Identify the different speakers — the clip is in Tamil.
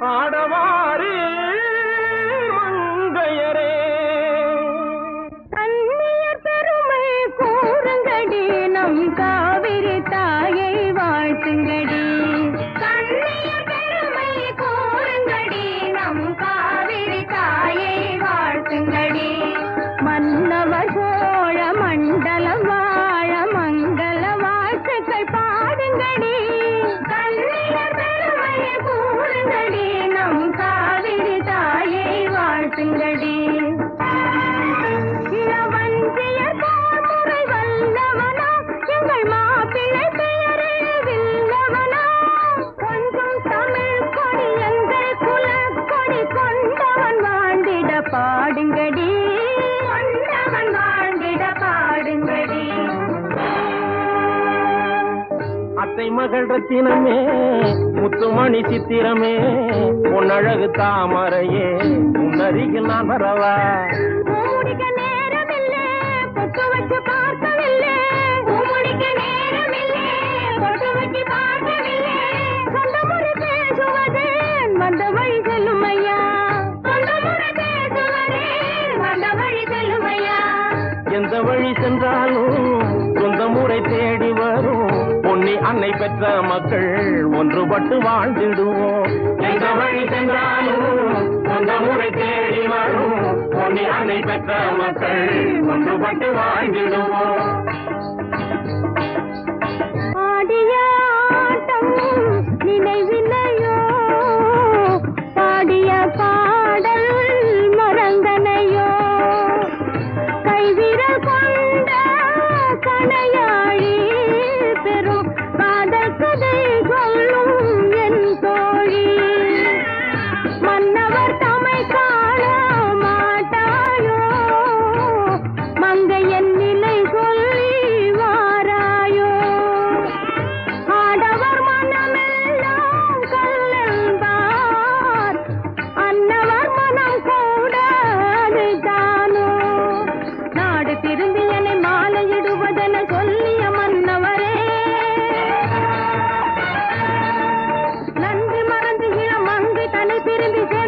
Speaker 1: ஆடவாரி மங்கையரே
Speaker 2: அந்நியர் பெருமை கூறுங்கடி நம் காவிரி தாயை வாழ்த்துங்கடி கண்ணியர் பெருமை கூறுங்கடி நம் காவிரி தாயை வாழ்த்துங்கடி மன்னவர் சோழ மண்டலம் வாழ மங்கள வாழ்த்துக்கள் பாடுங்கடி கண்ணியர் பெருமை கூறுங்கடி நம் காவிரி தாயை வாழ்த்துங்கடி இளவஞ்சியர் போர்முறை வல்லவனா, எங்கள் மாப்பிள்ளை பெயரே வில்லவனா. கொஞ்சம் தமிழ் கொடி எங்கள் குலக்கொடி கொண்டவன் வாழ்ந்திட பாடுங்கடி கொண்டவன் வாழ்ந்திட பாடுங்கடி
Speaker 1: அத்தை மகள் ரத்தினமே முத்துமணி சித்திரமே பொன்னழகு தாமரையே உன்னருகில் நான் வரவா
Speaker 2: மூடிக்க நேரமில்லை, பொட்டு வச்சு பார்க்கவில்லை. மூடிக்க நேரமில்லை, பொட்டு வச்சு பார்க்கவில்லை. சொந்தமுறை பேசுவதேன் வந்த வழி செல்லும் ஐயா. சொந்தமுறை பேசுவதேன் வந்த வழி செல்லும் ஐயா.
Speaker 1: எந்த வழி சென்றாலும் சொந்த முறை தேடி வரும் பொன்னி அன்னை பெற்ற மக்கள் ஒன்றுபட்டு வாழ்ந்திடுவோம் எந்த வழி சென்றாலும் சொந்த முறை தேடி வரும் பொன்னி அன்னை பெற்ற மக்கள் ஒன்றுபட்டு வாழ்ந்திடுவோம்
Speaker 2: ஆடிய ஆட்டம் நினைவில்லையோ பாடிய பாடல் மறந்தனையோ கைவிரல் கொண்ட கணையாழி பெரும் காதல் கதை சொல்லும் என் தோழி மன்னவர் தமை காண மாட்டாயோ மங்கையன் நிலை சொல்லி வாராயோ ஆடவர் மனமெல்லாம் கல்லென்பார் அன்னவர் மனம் கூட அதுதானோ நாடு திரும்பி என்னை மாலையிடுவதென சொல்லிய மன்னவரே நன்றி மறந்து இளம் மங்கை தலை திரும்பி